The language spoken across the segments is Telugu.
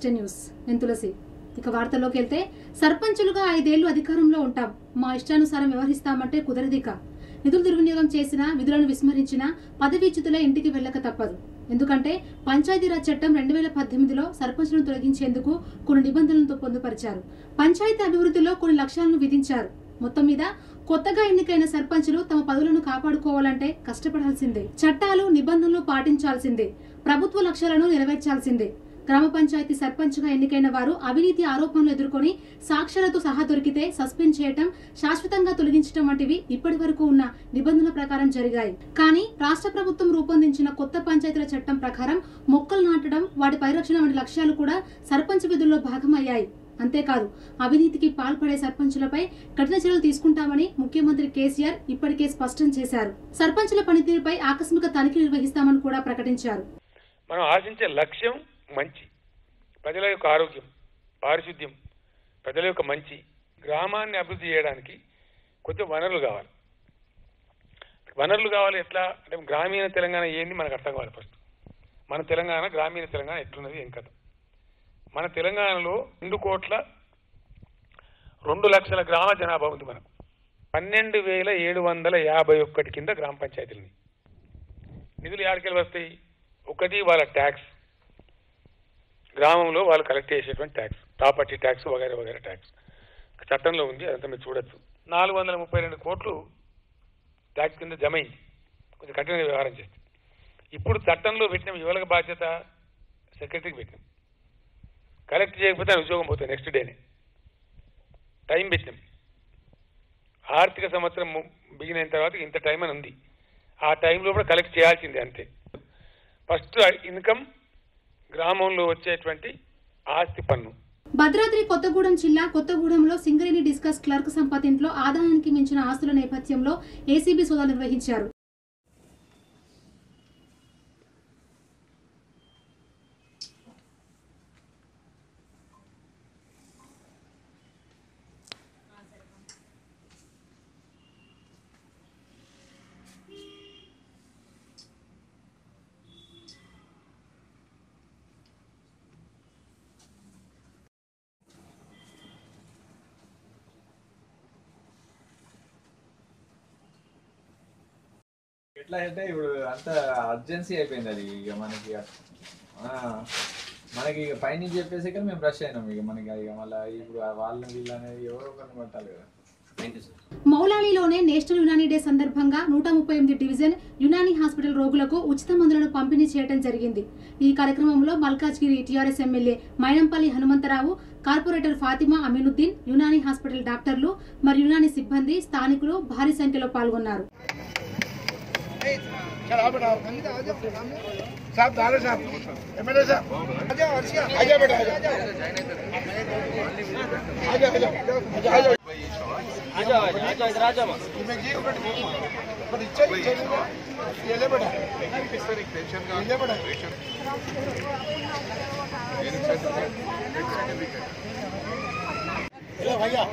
ఎస్టే న్యూస్ నేను తులసి ఇక వార్తల్లోకి వెళ్తే సర్పంచులుగా ఐదేళ్లు అధికారంలో ఉంటాం మా ఇష్టానుసారం వ్యవహరిస్తామంటే కుదరదిక నిధులు దుర్వినియోగం చేసినా విధులను విస్మరించినా పదవీచ్యుతుల ఇంటికి వెళ్ళక తప్పదు ఎందుకంటే పంచాయతీరాజ్ చట్టం రెండు వేల పద్దెనిమిదిలో సర్పంచులను తొలగించేందుకు కొన్ని నిబంధనలతో పొందుపరిచారు పంచాయతీ అభివృద్ధిలో కొన్ని లక్ష్యాలను విధించారు మొత్తం మీద కొత్తగా ఎన్నికైన సర్పంచులు తమ పదవులను కాపాడుకోవాలంటే కష్టపడాల్సిందే చట్టాలు నిబంధనలు పాటించాల్సిందే ప్రభుత్వ లక్ష్యాలను నెరవేర్చాల్సిందే గ్రామ పంచాయతీ సర్పంచ్గా ఎన్నికైన వారు అవినీతి ఆరోపణలు ఎదుర్కొని సాక్ష్యాలతో సహా దొరికితే సస్పెండ్ చేయటం శాశ్వతంగా తొలగించడం వంటివి ఇప్పటి వరకు ఉన్న నిబంధనల ప్రకారం జరిగాయి కానీ రాష్ట్ర ప్రభుత్వం రూపొందించిన కొత్త పంచాయతీల చట్టం ప్రకారం మొక్కలు నాటడం వాటి పరిరక్షణ వంటి లక్ష్యాలు కూడా సర్పంచ్ విధుల్లో భాగమయ్యాయి అంతేకాదు అవినీతికి పాల్పడే సర్పంచులపై కఠిన చర్యలు తీసుకుంటామని ముఖ్యమంత్రి కేసీఆర్ ఇప్పటికే స్పష్టం చేశారు సర్పంచుల పనితీరుపై ఆకస్మిక తనిఖీ నిర్వహిస్తామని కూడా ప్రకటించారు మనం ఆశించే లక్ష్యం మంచి ప్రజల యొక్క ఆరోగ్యం పారిశుద్ధ్యం ప్రజల యొక్క మంచి గ్రామాన్ని అభివృద్ధి చేయడానికి కొంచెం వనరులు కావాలి వనరులు కావాలి ఎట్లా అంటే గ్రామీణ తెలంగాణ ఏంది మనకు అర్థం కావాలి ఫస్ట్ మన తెలంగాణ గ్రామీణ తెలంగాణ ఎట్లున్నది ఏం కథ మన తెలంగాణలో రెండు కోట్ల రెండు లక్షల గ్రామ జనాభా ఉంది మనకు పన్నెండు వేల ఏడు వందల యాభై ఒక్కటి కింద గ్రామ పంచాయతీలని నిధులు యాడికెళ్ళి వస్తాయి ఒకటి వాళ్ళ ట్యాక్స్ గ్రామంలో వాళ్ళు కలెక్ట్ చేసేటువంటి ట్యాక్స్ ప్రాపర్టీ ట్యాక్స్ వగైరా వగైరా ట్యాక్స్ చట్టంలో ఉంది అదంతా మీరు చూడొచ్చు నాలుగు వందల ముప్పై రెండు కోట్లు ట్యాక్స్ కింద జమ అయింది కొంచెం కఠినంగా వ్యవహారం చేస్తే ఇప్పుడు చట్టంలో పెట్టిన ఎవరికి బాధ్యత సెక్రటరీకి పెట్టినాం కలెక్ట్ చేయకపోతే ఆయన ఉద్యోగం పోతుంది నెక్స్ట్ డేనే టైం పెట్టినాం ఆర్థిక సంవత్సరం ము- బిగిన్ అయిన తర్వాత ఇంత టైం అని ఉంది ఆ టైంలో కూడా కలెక్ట్ చేయాల్సిందే అంతే ఫస్ట్ ఇన్కమ్ గ్రామంలో వచ్చేటువంటి ఆస్తి పన్ను భద్రాద్రి కొత్తగూడెం జిల్లా కొత్తగూడెంలో సింగరేణి డిస్కస్ క్లర్క్ సంపత్ ఇంట్లో ఆదాయానికి మించిన ఆస్తుల నేపథ్యంలో ఏసీబీ సోదాలు నిర్వహించారు ఎట్లా అంటే ఇప్పుడు అంత అర్జెన్సీ అయిపోయింది అది ఇక మనకి ఆ, మనకి ఇక పైనుంచి చెప్పేసి కానీ మేము రష్ అయినాం ఇక మనకి ఇక మళ్ళీ ఇప్పుడు ఆ వాళ్ళని వీళ్ళు అనేది ఎవరో ఒకరిని పట్టాలి కదా మౌలాలీలోనే నేషనల్ యునానీ డే సందర్భంగా నూట ముప్పై ఎనిమిది డివిజన్ యునానీ హాస్పిటల్ రోగులకు ఉచిత మందులను పంపిణీ చేయడం జరిగింది ఈ కార్యక్రమంలో Malkajgiri TRS MLA Mynampally Hanumantharao corporator Fatima Aminuddin Unani hospital డాక్టర్లు మరియు యునానీ సిబ్బంది స్థానికులు భారీ సంఖ్యలో పాల్గొన్నారు साहब दाले साहब एमएलए साहब आजा अर्शिया आजा बेटा आजा आजा आजा आजा आजा आजा आजा इमे जी ఒకటి మరి ఇచ్చే ఇచ్చే ఏలే బేటా ఏలే బేటా ए भैया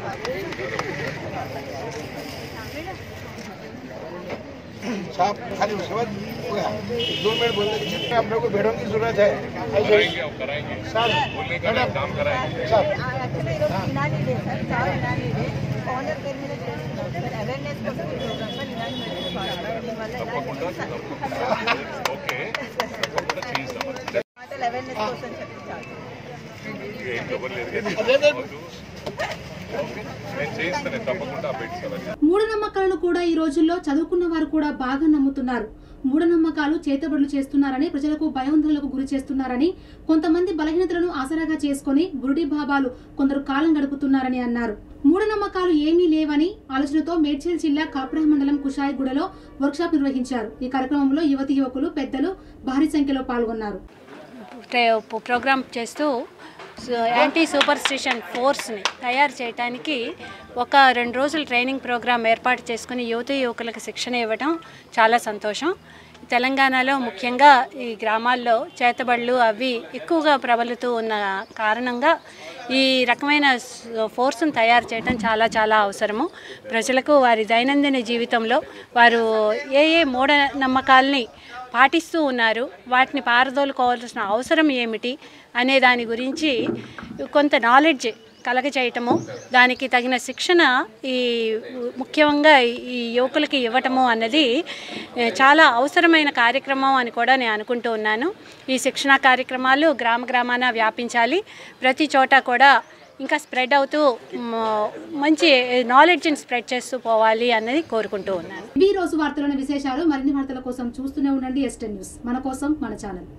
साहब खाली उसके बाद दो मिनट बोलने दीजिए हम लोग को बेडों की जरूरत है कराएंगे अब कराएंगे साहब बोलने का काम कराएंगे साहब అదే మూఢనమ్మకాలను కూడా ఈ రోజుల్లో చదువుకున్న వారు కూడా బాగా నమ్ముతున్నారు మూఢనమ్మకాలు చేతబడులు చేస్తున్నారని ప్రజలకు భయోందనలకు గురి చేస్తున్నారని కొంతమంది బలహీనతలను ఆసరాగా చేసుకుని బురుడి బాబాలు కొందరు కాలం గడుపుతున్నారని అన్నారు మూఢనమ్మకాలు ఏమీ లేవని ఆలోచనతో మేడ్చల్ జిల్లా కాప్రా మండలం కుషాయిగూడలో వర్క్షాప్ నిర్వహించారు ఈ కార్యక్రమంలో యువతి యువకులు పెద్దలు భారీ సంఖ్యలో పాల్గొన్నారు ట్రే- ప్రోగ్రామ్ చేస్తూ సు- యాంటీ సూపర్ స్టిషన్ ఫోర్స్ని తయారు చేయడానికి ఒక రెండు రోజులు ట్రైనింగ్ ప్రోగ్రామ్ ఏర్పాటు చేసుకుని యువత యువకులకు శిక్షణ ఇవ్వడం చాలా సంతోషం తెలంగాణలో ముఖ్యంగా ఈ గ్రామాల్లో చేతబడులు అవి ఎక్కువగా ప్రబలుతూ ఉన్న కారణంగా ఈ రకమైన స్- ఫోర్స్ను తయారు చేయడం చాలా చాలా అవసరము ప్రజలకు వారి దైనందిన జీవితంలో వారు ఏ ఏ మూఢ నమ్మకాల్ని పాటిస్తూ ఉన్నారు వాటిని పారదోలుకోవాల్సిన అవసరం ఏమిటి అనే దాని గురించి కొంత నాలెడ్జ్ కలగచేయటము దానికి తగిన శిక్షణ ఈ ముఖ్యంగా ఈ యువకులకి ఇవ్వటము అన్నది ఏ, చాలా అవసరమైన కార్యక్రమం అని కూడా నేను అనుకుంటూ ఉన్నాను ఈ శిక్షణ కార్యక్రమాలు గ్రామ గ్రామాన వ్యాపించాలి ప్రతి చోట కూడా ఇంకా స్ప్రెడ్ అవుతూ మ, మంచి నాలెడ్జ్ని స్ప్రెడ్ చేస్తూ పోవాలి అన్నది కోరుకుంటూ ఉన్నాను ఇవి ఈ రోజు వార్తలోని విశేషాలు మరిన్ని వార్తల కోసం చూస్తూనే ఉండండి ఎస్టెన్ న్యూస్ మన కోసం మన ఛానల్